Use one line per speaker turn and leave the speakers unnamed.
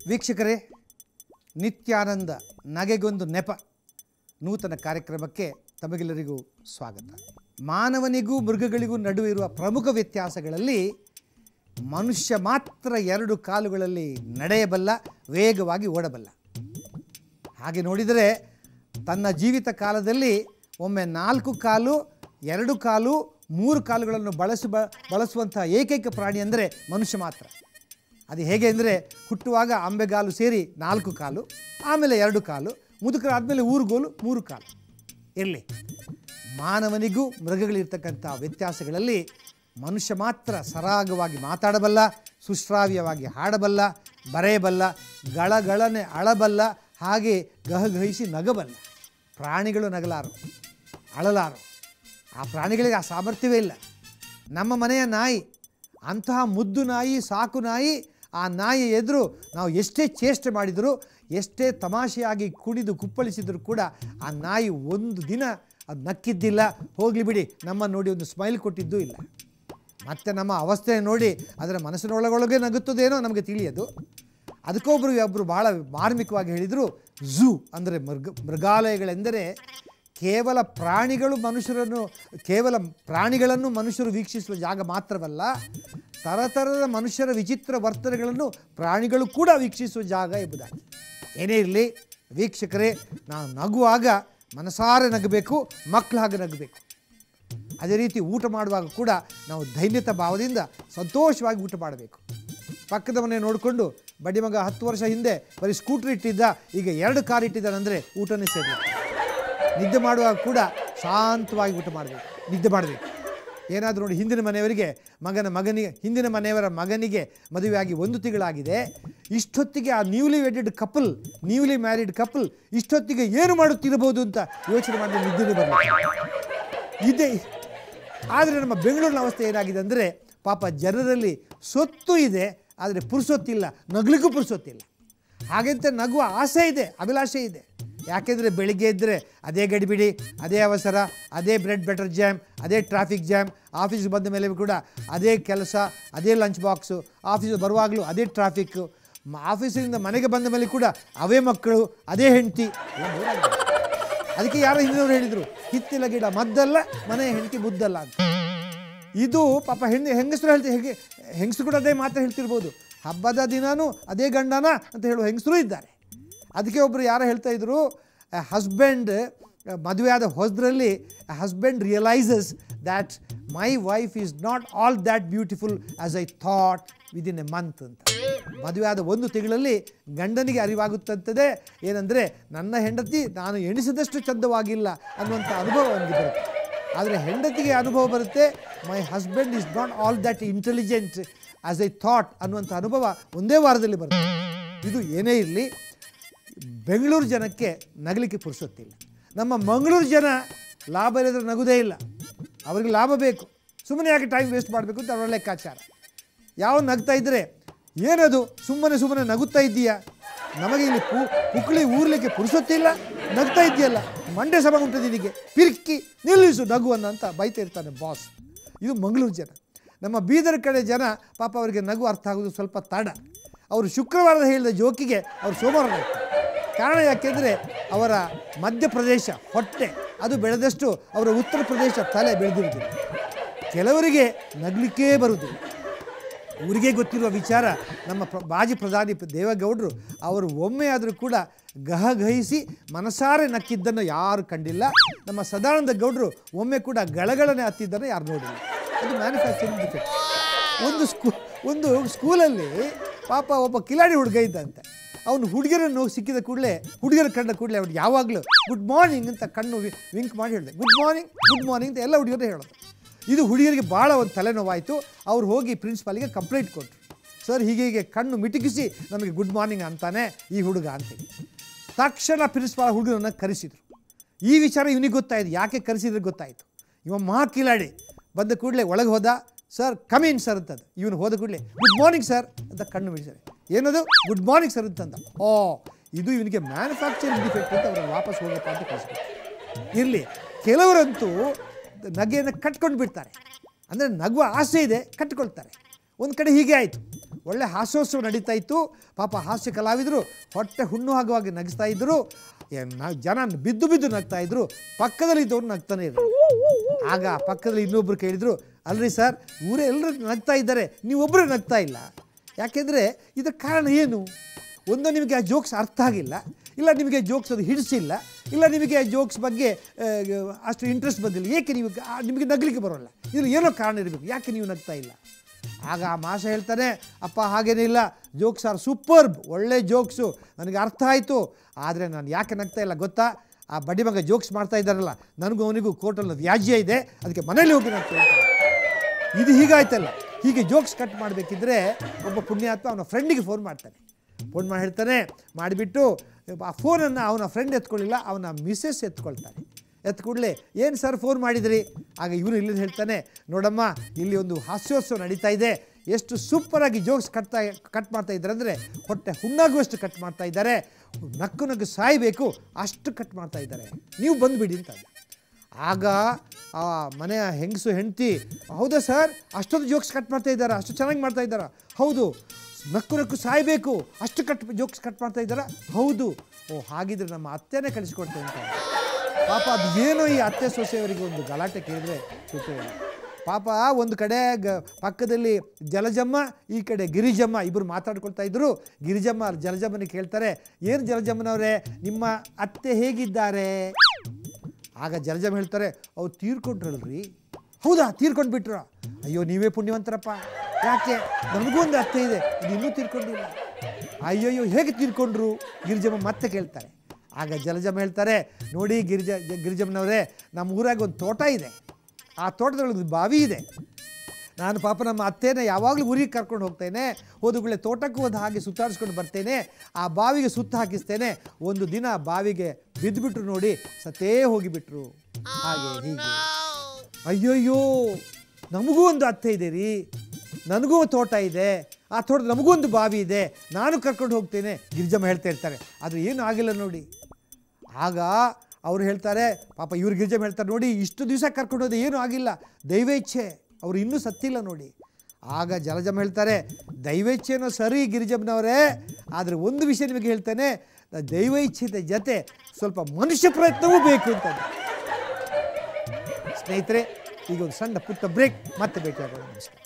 ವೀಕ್ಷಕರೇ ನಿತ್ಯಾನಂದ ನಗೆಗೊಂದು ನೆಪ ನೂತನ ಕಾರ್ಯಕ್ರಮಕ್ಕೆ ತಮಗೆಲ್ಲರಿಗೂ ಸ್ವಾಗತ ಮಾನವನಿಗೂ ಮೃಗಗಳಿಗೂ ನಡುವೆ ಇರುವ ಪ್ರಮುಖ ವ್ಯತ್ಯಾಸಗಳಲ್ಲಿ ಮನುಷ್ಯ ಮಾತ್ರ ಎರಡು ಕಾಲುಗಳಲ್ಲಿ ನಡೆಯಬಲ್ಲ ವೇಗವಾಗಿ ಓಡಬಲ್ಲ ಹಾಗೆ ನೋಡಿದರೆ ತನ್ನ ಜೀವಿತ ಕಾಲದಲ್ಲಿ ಒಮ್ಮೆ ನಾಲ್ಕು ಕಾಲು ಎರಡು ಕಾಲು ಮೂರು ಕಾಲುಗಳನ್ನು ಬಳಸ ಬಳಸುವಂಥ ಏಕೈಕ ಪ್ರಾಣಿ ಅಂದರೆ ಮನುಷ್ಯ ಮಾತ್ರ ಅದು ಹೇಗೆ ಅಂದರೆ ಹುಟ್ಟುವಾಗ ಅಂಬೆಗಾಲು ಸೇರಿ ನಾಲ್ಕು ಕಾಲು ಆಮೇಲೆ ಎರಡು ಕಾಲು ಮುದುಕರಾದಮೇಲೆ ಊರುಗೋಲು ಮೂರು ಕಾಲು ಇರಲಿ ಮಾನವನಿಗೂ ಮೃಗಗಳಿರ್ತಕ್ಕಂಥ ವ್ಯತ್ಯಾಸಗಳಲ್ಲಿ ಮನುಷ್ಯ ಮಾತ್ರ ಸರಾಗವಾಗಿ ಮಾತಾಡಬಲ್ಲ ಸುಶ್ರಾವ್ಯವಾಗಿ ಹಾಡಬಲ್ಲ ಬರೆಯಬಲ್ಲ ಗಳಗಳನೆ ಅಳಬಲ್ಲ ಹಾಗೆ ಗಹಗಹಿಸಿ ನಗಬಲ್ಲ ಪ್ರಾಣಿಗಳು ನಗಲಾರು ಅಳಲಾರು ಆ ಪ್ರಾಣಿಗಳಿಗೆ ಆ ಸಾಮರ್ಥ್ಯವೇ ಇಲ್ಲ ನಮ್ಮ ಮನೆಯ ನಾಯಿ ಅಂತಹ ಮುದ್ದು ನಾಯಿ ಸಾಕು ನಾಯಿ ಆ ನಾಯಿ ಎದುರು ನಾವು ಎಷ್ಟೇ ಚೇಷ್ಟೆ ಮಾಡಿದರೂ ಎಷ್ಟೇ ತಮಾಷೆಯಾಗಿ ಕುಣಿದು ಕುಪ್ಪಳಿಸಿದರೂ ಕೂಡ ಆ ನಾಯಿ ಒಂದು ದಿನ ಅದು ನಕ್ಕಿದ್ದಿಲ್ಲ ಹೋಗಲಿ ಬಿಡಿ ನಮ್ಮನ್ನು ನೋಡಿ ಒಂದು ಸ್ಮೈಲ್ ಕೊಟ್ಟಿದ್ದೂ ಇಲ್ಲ ಮತ್ತು ನಮ್ಮ ಅವಸ್ಥೆ ನೋಡಿ ಅದರ ಮನಸ್ಸಿನೊಳಗೊಳಗೆ ನಗುತ್ತದೇನೋ ನಮಗೆ ತಿಳಿಯೋದು ಅದಕ್ಕೊಬ್ಬರು ಒಬ್ಬರು ಭಾಳ ಮಾರ್ಮಿಕವಾಗಿ ಹೇಳಿದರು ಝೂ ಅಂದರೆ ಮೃಗ ಮೃಗಾಲಯಗಳೆಂದರೆ ಕೇವಲ ಪ್ರಾಣಿಗಳು ಮನುಷ್ಯರನ್ನು ಕೇವಲ ಪ್ರಾಣಿಗಳನ್ನು ಮನುಷ್ಯರು ವೀಕ್ಷಿಸುವ ಜಾಗ ಮಾತ್ರವಲ್ಲ ತರತರದ ಮನುಷ್ಯರ ವಿಚಿತ್ರ ವರ್ತನೆಗಳನ್ನು ಪ್ರಾಣಿಗಳು ಕೂಡ ವೀಕ್ಷಿಸುವ ಜಾಗ ಎಂಬುದಾಗಿ ಏನೇ ಇರಲಿ ವೀಕ್ಷಕರೇ ನಾವು ನಗುವಾಗ ಮನಸಾರೆ ನಗಬೇಕು ಮಕ್ಕಳ ಹಾಗೆ ನಗಬೇಕು ಅದೇ ರೀತಿ ಊಟ ಮಾಡುವಾಗ ಕೂಡ ನಾವು ದೈನ್ಯತ ಭಾವದಿಂದ ಸಂತೋಷವಾಗಿ ಊಟ ಮಾಡಬೇಕು ಪಕ್ಕದ ಮನೆ ನೋಡಿಕೊಂಡು ಬಡ್ಡಿ ಮಗ ಹತ್ತು ವರ್ಷ ಹಿಂದೆ ಬರೀ ಸ್ಕೂಟ್ರ್ ಇಟ್ಟಿದ್ದ ಈಗ ಎರಡು ಕಾರ್ ಇಟ್ಟಿದ್ದಾನಂದರೆ ಊಟನೇ ಸೇರಿ ನಿದ್ದೆ ಮಾಡುವಾಗ ಕೂಡ ಶಾಂತವಾಗಿ ಊಟ ಮಾಡಬೇಕು ನಿದ್ದೆ ಮಾಡಬೇಕು ಏನಾದರೂ ನೋಡಿ ಹಿಂದಿನ ಮನೆಯವರಿಗೆ ಮಗನ ಮಗನಿಗೆ ಹಿಂದಿನ ಮನೆಯವರ ಮಗನಿಗೆ ಮದುವೆಯಾಗಿ ಒಂದು ತಿಂಗಳಾಗಿದೆ ಇಷ್ಟೊತ್ತಿಗೆ ಆ newly wedded couple newly married couple ಇಷ್ಟೊತ್ತಿಗೆ ಏನು ಮಾಡುತ್ತಿರಬಹುದು ಅಂತ ಯೋಚನೆ ಮಾಡಿದ್ರೆ ನಿದ್ದೆನೇ ಬರಬೇಕು ಇದೆ ಆದರೆ ನಮ್ಮ ಬೆಂಗಳೂರಿನ ಅವಸ್ಥೆ ಏನಾಗಿದೆ ಅಂದರೆ ಪಾಪ ಜನರಲ್ಲಿ ಸೊತ್ತು ಇದೆ ಆದರೆ ಪುರುಸೊತ್ತಿಲ್ಲ ನಗಲಿಗೂ ಪುರುಸೊತ್ತಿಲ್ಲ ಹಾಗಂತ ನಗುವ ಆಸೆ ಇದೆ ಅಭಿಲಾಷೆ ಇದೆ ಯಾಕೆಂದರೆ ಬೆಳಿಗ್ಗೆ ಇದ್ದರೆ ಅದೇ ಗಡಿಬಿಡಿ ಅದೇ ಅವಸರ ಅದೇ ಬ್ರೆಡ್ ಬಟರ್ ಜಾಮ್ ಅದೇ ಟ್ರಾಫಿಕ್ ಜಾಮ್ ಆಫೀಸ್ಗೆ ಬಂದ ಮೇಲೆ ಕೂಡ ಅದೇ ಕೆಲಸ ಅದೇ ಲಂಚ್ ಬಾಕ್ಸು ಆಫೀಸ್ ಬರುವಾಗಲೂ ಅದೇ ಟ್ರಾಫಿಕ್ಕು ಆಫೀಸಿನಿಂದ ಮನೆಗೆ ಬಂದ ಮೇಲೆ ಕೂಡ ಅವೇ ಮಕ್ಕಳು ಅದೇ ಹೆಂಡತಿ ಎಲ್ಲ ಬೋರ್ ಆಗಿದೆ. ಅದಕ್ಕೆ ಯಾರೋ ಹಿಂದಿನವ್ರು ಹೇಳಿದರು ಹಿತ್ತಿಲ ಗಿಡ ಮದ್ದಲ್ಲ ಮನೆ ಹೆಂಡತಿ ಮುದ್ದಲ್ಲ ಅಂತ ಇದು ಪಾಪ ಹೆಣ್ಣು ಹೆಂಗಸರು ಹೇಳ್ತಿ ಹೇಗೆ ಹೆಂಗಸರು ಕೂಡ ಅದೇ ಮಾತ್ರ ಹೇಳ್ತಿರ್ಬೋದು ಹಬ್ಬದ ದಿನಾನೂ ಅದೇ ಗಂಡನ ಅಂತ ಹೇಳುವ ಹೆಂಗಸರು ಇದ್ದಾರೆ ಅದಕ್ಕೆ ಒಬ್ಬರು ಯಾರೋ ಹೇಳ್ತಾ ಇದ್ರು ಹಸ್ಬೆಂಡ್ ಮದುವೆ ಆದ ಹೊಸದ್ರಲ್ಲಿ husband realises that my wife is not all that beautiful as I thought within a month ಅಂತ ಮದುವೆ ಆದ ಒಂದು ತಿಂಗಳಲ್ಲಿ ಗಂಡನಿಗೆ ಅರಿವಾಗುತ್ತಂತದೆ ಏನಂದರೆ ನನ್ನ ಹೆಂಡತಿ ನಾನು ಎಣಿಸಿದಷ್ಟು ಚಂದವಾಗಿಲ್ಲ ಅನ್ನುವಂಥ ಅನುಭವ ಅವನಿಗೆ ಬರುತ್ತೆ ಆದರೆ ಹೆಂಡತಿಗೆ ಅನುಭವ ಬರುತ್ತೆ my husband is not all that intelligent as I thought ಅನ್ನುವಂಥ ಅನುಭವ ಒಂದೇ ವಾರದಲ್ಲಿ ಬರುತ್ತೆ ಇದು ಏನೇ ಇರಲಿ ಬೆಂಗಳೂರು ಜನಕ್ಕೆ ನಗಲಿಕ್ಕೆ ಪುರುಸೊತ್ತಿಲ್ಲ ನಮ್ಮ ಮಂಗಳೂರು ಜನ ಲಾಭ ಇಲ್ಲದ್ರೆ ನಗುದೇ ಇಲ್ಲ ಅವ್ರಿಗೆ ಲಾಭ ಬೇಕು ಸುಮ್ಮನೆ ಯಾಕೆ ಟೈಮ್ ವೇಸ್ಟ್ ಮಾಡಬೇಕು ಅಂತ ಅವರ ಲೆಕ್ಕಾಚಾರ ಯಾವ ನಗ್ತಾ ಇದ್ದರೆ ಏನದು ಸುಮ್ಮನೆ ಸುಮ್ಮನೆ ನಗುತ್ತಾ ಇದ್ದೀಯಾ ನಮಗೆ ಇಲ್ಲಿ ಪು ಪುಕ್ಳಿ ಊರ್ಲಿಕ್ಕೆ ಪುರುಸೊತ್ತಿಲ್ಲ ನಗ್ತಾ ಇದೆಯಲ್ಲ ಮಂಡೆ ಸಮ ಉಂಟು ನಿನಗೆ ಪಿರ್ಕಿ ನಿಲ್ಲಿಸು ನಗುವನ್ನು ಅಂತ ಬೈತಾ ಇರ್ತಾನೆ ಬಾಸ್ ಇದು ಮಂಗಳೂರು ಜನ ನಮ್ಮ ಬೀದರ್ ಕಡೆ ಜನ ಪಾಪ ಅವರಿಗೆ ನಗು ಅರ್ಥ ಆಗೋದು ಸ್ವಲ್ಪ ತಡ ಅವರು ಶುಕ್ರವಾರದ ಹೇಳಿದ ಜೋಕಿಗೆ ಅವರು ಸೋಮವಾರ ನಗ್ತಾರೆ ಕಾರಣ ಯಾಕೆಂದರೆ ಅವರ ಮಧ್ಯಪ್ರದೇಶ ಹೊಟ್ಟೆ ಅದು ಬೆಳೆದಷ್ಟು ಅವರ ಉತ್ತರ ಪ್ರದೇಶ ತಲೆ ಬೆಳೆದಿರುವುದಿಲ್ಲ ಕೆಲವರಿಗೆ ನಗಲಿಕ್ಕೇ ಬರುವುದಿಲ್ಲ ಊರಿಗೆ ಗೊತ್ತಿರುವ ವಿಚಾರ ನಮ್ಮ ಪ್ರ ಮಾಜಿ ಪ್ರಧಾನಿ ಪ- ದೇವೇಗೌಡರು ಅವರು ಒಮ್ಮೆ ಆದರೂ ಕೂಡ ಗಹಗಹಿಸಿ ಮನಸಾರೆ ನಕ್ಕಿದ್ದನ್ನು ಯಾರು ಕಂಡಿಲ್ಲ ನಮ್ಮ ಸದಾನಂದ ಗೌಡರು ಒಮ್ಮೆ ಕೂಡ ಗಳಗಳನೆ ಹತ್ತಿದ್ದನ್ನು ಯಾರು ನೋಡಿಲ್ಲ ಅದು ಮ್ಯಾನುಫ್ಯಾಕ್ಚರಿಂಗ್ ಡಿಫೆಕ್ಟ್ ಒಂದು ಸ್ಕೂ ಒಂದು ಸ್ಕೂಲಲ್ಲಿ ಪಾಪ ಒಬ್ಬ ಕಿಲಾಡಿ ಹುಡುಗ ಇದ್ದಂತೆ ಅವನು ಹುಡುಗಿರನ್ನು ಸಿಕ್ಕಿದ ಕೂಡಲೇ ಹುಡುಗರ ಕಂಡ ಕೂಡಲೇ ಅವ್ನು ಯಾವಾಗಲೂ ಗುಡ್ ಮಾರ್ನಿಂಗ್ ಅಂತ ಕಣ್ಣು ವಿಂಕ್ ಮಾಡಿ ಹೇಳಿದೆ ಗುಡ್ ಮಾರ್ನಿಂಗ್ ಗುಡ್ ಮಾರ್ನಿಂಗ್ ಅಂತ ಎಲ್ಲ ಹುಡುಗರೇ ಹೇಳೋದು ಇದು ಹುಡುಗರಿಗೆ ಭಾಳ ಒಂದು ತಲೆನೋವಾಯಿತು ಅವ್ರು ಹೋಗಿ ಪ್ರಿನ್ಸಿಪಾಲಿಗೆ ಕಂಪ್ಲೇಂಟ್ ಕೊಟ್ಟರು ಸರ್ ಹೀಗೆ ಹೀಗೆ ಕಣ್ಣು ಮಿಟುಕಿಸಿ ನಮಗೆ ಗುಡ್ ಮಾರ್ನಿಂಗ್ ಅಂತಾನೆ ಈ ಹುಡುಗ ಅಂತೇಳಿ ತಕ್ಷಣ ಪ್ರಿನ್ಸಿಪಾಲ್ ಹುಡುಗರನ್ನು ಕರೆಸಿದರು ಈ ವಿಚಾರ ಇವನಿಗೆ ಗೊತ್ತಾಯಿತು ಯಾಕೆ ಕರೆಸಿದ್ರೆ ಗೊತ್ತಾಯಿತು ಇವ ಮಹಾ ಕಿಲಾಡಿ ಬಂದ ಕೂಡಲೇ ಒಳಗೆ ಹೋದ ಸರ್ ಕಮೀನ್ ಸರ್ ಅಂತದ್ದು ಇವನು ಹೋದ ಕೂಡಲೇ ಗುಡ್ ಮಾರ್ನಿಂಗ್ ಸರ್ ಅಂತ ಕಣ್ಣು ಬಿಡಿಸ್ತಾರೆ ಏನದು ಗುಡ್ ಮಾರ್ನಿಂಗ್ ಸರ್ ಅಂತಂದ ಓ ಇದು ಇವನಿಗೆ ಮ್ಯಾನುಫ್ಯಾಕ್ಚರಿಂಗ್ ಡಿಫೆಕ್ಟ್ ಅಂತ ಅವ್ರನ್ನ ವಾಪಸ್ ಹೋಗಪ್ಪ ಅಂತ ಕಳಿಸ್ಬೇಕು ಇರಲಿ ಕೆಲವರಂತೂ ನಗೆಯನ್ನು ಕಟ್ಕೊಂಡು ಬಿಡ್ತಾರೆ ಅಂದರೆ ನಗುವ ಆಸೆ ಇದೆ ಕಟ್ಕೊಳ್ತಾರೆ ಒಂದು ಕಡೆ ಹೀಗೆ ಆಯಿತು ಒಳ್ಳೆ ಹಾಸ್ಯೋತ್ಸವ ನಡೀತಾ ಇತ್ತು ಪಾಪ ಹಾಸ್ಯ ಕಲಾವಿದರು ಹೊಟ್ಟೆ ಹುಣ್ಣು ಆಗುವಾಗ ನಗಿಸ್ತಾ ಇದ್ದರು ಏ, ನ- ಜನ ಬಿದ್ದು ಬಿದ್ದು ನಗ್ತಾ ಇದ್ರು ಪಕ್ಕದಲ್ಲಿ ಇದ್ದವ್ರು ನಗ್ತಾನೆ ಇದ್ರು ಆಗ ಪಕ್ಕದಲ್ಲಿ ಇನ್ನೊಬ್ರು ಕೇಳಿದರು ಅಲ್ರಿ ಸರ್ ಇವರೇ ಎಲ್ಲರೂ ನಗ್ತಾ ಇದ್ದಾರೆ ನೀವೊಬ್ಬರೇ ನಗ್ತಾ ಇಲ್ಲ ಯಾಕೆಂದರೆ ಇದರ ಕಾರಣ ಏನು ಒಂದು ನಿಮಗೆ ಆ ಜೋಕ್ಸ್ ಅರ್ಥ ಆಗಿಲ್ಲ ಇಲ್ಲ ನಿಮಗೆ ಜೋಕ್ಸ್ ಅದು ಹಿಡಿಸಿಲ್ಲ ಇಲ್ಲ ನಿಮಗೆ ಆ ಜೋಕ್ಸ್ ಬಗ್ಗೆ ಆ, ಅಷ್ಟು ಇಂಟ್ರೆಸ್ಟ್ ಬಂದಿಲ್ಲ ಏಕೆ ನೀವು ಆ, ನಿಮಗೆ ನಗಲಿಕ್ಕೆ ಬರೋಲ್ಲ ಇದ್ರಲ್ಲಿ ಏನೋ ಕಾರಣ ಇರಬೇಕು ಯಾಕೆ ನೀವು ನಗ್ತಾ ಇಲ್ಲ ಆಗ ಆ ಮಾಷ ಹೇಳ್ತಾನೆ ಅಪ್ಪ ಹಾಗೇನಿಲ್ಲ ಜೋಕ್ಸ್ ಆರ್ ಸೂಪರ್ಬ್ ಒಳ್ಳೆ ಜೋಕ್ಸು ನನಗೆ ಅರ್ಥ ಆಯಿತು ಆದರೆ ನಾನು ಯಾಕೆ ನಗ್ತಾ ಇಲ್ಲ ಗೊತ್ತಾ ಆ ಬಡಿ ಮಗ ಜೋಕ್ಸ್ ಮಾಡ್ತಾ ಇದ್ದಾರಲ್ಲ ನನಗೂ ಅವನಿಗೂ ಕೋರ್ಟಲ್ಲಿ ವ್ಯಾಜ್ಯ ಇದೆ ಅದಕ್ಕೆ ಮನೇಲಿ ಹೋಗಿ ನಾನು ಕೇಳ್ತೇನೆ ಇದು ಹೀಗಾಯ್ತಲ್ಲ ಹೀಗೆ ಜೋಕ್ಸ್ ಕಟ್ ಮಾಡಬೇಕಿದ್ರೆ ಒಬ್ಬ ಪುಣ್ಯಾತ್ಮ ಅವನ ಫ್ರೆಂಡಿಗೆ ಫೋನ್ ಮಾಡ್ತಾನೆ ಫೋನ್ ಮಾಡಿ ಹೇಳ್ತಾನೆ ಮಾಡಿಬಿಟ್ಟು ಆ ಫೋನನ್ನು ಅವನ ಫ್ರೆಂಡ್ ಎತ್ಕೊಳ್ಳಿಲ್ಲ ಅವನ ಮಿಸ್ಸಸ್ ಎತ್ಕೊಳ್ತಾನೆ ಎತ್ತ ಕೂಡಲೇ ಏನು ಸರ್ ಫೋನ್ ಮಾಡಿದ್ರಿ ಆಗ ಇವನು ಇಲ್ಲಿ ಹೇಳ್ತಾನೆ ನೋಡಮ್ಮ ಇಲ್ಲಿ ಒಂದು ಹಾಸ್ಯೋತ್ಸವ ನಡೀತಾ ಇದೆ ಎಷ್ಟು ಸೂಪರಾಗಿ ಜೋಕ್ಸ್ ಕಟ್ತಾ ಕಟ್ ಮಾಡ್ತಾ ಇದ್ದಾರೆ ಅಂದರೆ ಹೊಟ್ಟೆ ಹುಣ್ಣಾಗುವಷ್ಟು ಕಟ್ ಮಾಡ್ತಾ ಇದ್ದಾರೆ ನಕ್ಕು ನಕ್ಕು ಸಾಯಬೇಕು ಅಷ್ಟು ಕಟ್ ಮಾಡ್ತಾ ಇದ್ದಾರೆ ನೀವು ಬಂದುಬಿಡಿ ಅಂತ ಅಂದ. ಆಗ ಆ ಮನೆಯ ಹೆಂಗಸು ಹೆಂಡತಿ ಹೌದಾ ಸರ್ ಅಷ್ಟೊಂದು ಜೋಕ್ಸ್ ಕಟ್ ಮಾಡ್ತಾ ಇದ್ದಾರಾ ಅಷ್ಟು ಚೆನ್ನಾಗಿ ಮಾಡ್ತಾ ಇದ್ದಾರಾ ಹೌದು ನಕ್ಕು ನಕ್ಕು ಸಾಯಬೇಕು ಅಷ್ಟು ಕಟ್ ಜೋಕ್ಸ್ ಕಟ್ ಮಾಡ್ತಾ ಇದ್ದಾರಾ ಹೌದು ಓ ಹಾಗಿದ್ರೆ ನಮ್ಮ ಅತ್ತೆನೇ ಕಳಿಸ್ಕೊಡ್ತೇನೆ ಅಂತ ಪಾಪ ಅದು ಏನೋ ಈ ಅತ್ತೆ ಸೊಸೆಯವರಿಗೆ ಒಂದು ಗಲಾಟೆ ಕೇಳಿದ್ರೆ ಸುತ್ತೆ ಪಾಪ ಒಂದು ಕಡೆ ಗ ಪಕ್ಕದಲ್ಲಿ ಜಲಜಮ್ಮ ಈ ಕಡೆ ಗಿರಿಜಮ್ಮ ಇಬ್ಬರು ಮಾತಾಡ್ಕೊಳ್ತಾ ಇದ್ರು ಗಿರಿಜಮ್ಮ ಜಲಜಮ್ಮನ ಕೇಳ್ತಾರೆ ಏನು ಜಲಜಮ್ಮನವರೇ ನಿಮ್ಮ ಅತ್ತೆ ಹೇಗಿದ್ದಾರೆ ಆಗ ಜಲಜಮ್ ಹೇಳ್ತಾರೆ ಅವ್ರು ತೀರ್ಕೊಂಡ್ರಲ್ರಿ ಹೌದಾ ತೀರ್ಕೊಂಡು ಬಿಟ್ರ ಅಯ್ಯೋ ನೀವೇ ಪುಣ್ಯವಂತರಪ್ಪ ಯಾಕೆ ನನಗೂ ಒಂದು ಅತ್ತೆ ಇದೆ ಇದು ಇನ್ನೂ ತೀರ್ಕೊಂಡಿಲ್ಲ ಅಯ್ಯೋಯ್ಯೋ ಹೇಗೆ ತೀರ್ಕೊಂಡ್ರು ಗಿರಿಜಮ್ಮ ಮತ್ತೆ ಕೇಳ್ತಾರೆ ಆಗ ಜಲಜಮ್ಮ ಹೇಳ್ತಾರೆ ನೋಡಿ ಗಿರಿಜ ಗಿರಿಜಮ್ಮನವರೇ ನಮ್ಮ ಊರಾಗ ಒಂದು ತೋಟ ಇದೆ ಆ ತೋಟದೊಳಗೆ ಒಂದು ಬಾವಿ ಇದೆ ನಾನು ಪಾಪ ನಮ್ಮ ಅತ್ತೆನ ಯಾವಾಗಲೂ ಊರಿಗೆ ಕರ್ಕೊಂಡು ಹೋಗ್ತೇನೆ ಹೋದುಗಳೇ ತೋಟಕ್ಕೂ ಒಂದು ಹಾಗೆ ಸುತ್ತಾಡಿಸ್ಕೊಂಡು ಬರ್ತೇನೆ ಆ ಬಾವಿಗೆ ಸುತ್ತ ಹಾಕಿಸ್ತೇನೆ ಒಂದು ದಿನ ಬಾವಿಗೆ ಬಿದ್ದುಬಿಟ್ರು ನೋಡಿ ಸತ್ತೇ ಹೋಗಿಬಿಟ್ರು ಹಾಗೆ ಹೀಗೆ ಅಯ್ಯೋಯ್ಯೋ ನಮಗೂ ಒಂದು ಅತ್ತೆ ಇದೆ ರೀ ನನಗೂ ಒಂದು ತೋಟ ಇದೆ ಆ ತೋಟದ ನಮಗೂ ಒಂದು ಬಾವಿ ಇದೆ ನಾನು ಕರ್ಕೊಂಡು ಹೋಗ್ತೇನೆ ಗಿರಿಜಮ್ಮ ಹೇಳ್ತಾ ಇರ್ತಾರೆ ಆದರೆ ಏನೂ ಆಗಿಲ್ಲ ನೋಡಿ ಆಗ ಅವ್ರು ಹೇಳ್ತಾರೆ ಪಾಪ ಇವ್ರು ಗಿರಿಜಮ್ಮ ಹೇಳ್ತಾರೆ ನೋಡಿ ಇಷ್ಟು ದಿವಸ ಕರ್ಕೊಂಡು ಹೋದೆ ಏನೂ ಆಗಿಲ್ಲ ದೈವ ಇಚ್ಛೆ ಅವ್ರು ಇನ್ನೂ ಸತ್ತಿಲ್ಲ ನೋಡಿ ಆಗ ಜಲಜಮ್ಮ ಹೇಳ್ತಾರೆ ದೈವ ಇಚ್ಛೆನೋ ಸರಿ ಗಿರಿಜಮ್ಮನವರೇ ಆದರೆ ಒಂದು ವಿಷಯ ನಿಮಗೆ ಹೇಳ್ತೇನೆ ದೈವ ಇಚ್ಛೆದ ಜೊತೆ ಸ್ವಲ್ಪ ಮನುಷ್ಯ ಪ್ರಯತ್ನವೂ ಬೇಕು ಅಂತ ಸ್ನೇಹಿತರೆ ಈಗ ಒಂದು ಸಣ್ಣ ಪುಟ್ಟ ಬ್ರೇಕ್ ಮತ್ತೆ ಭೇಟಿಯಾಗೋಣ ನಮಸ್ಕಾರ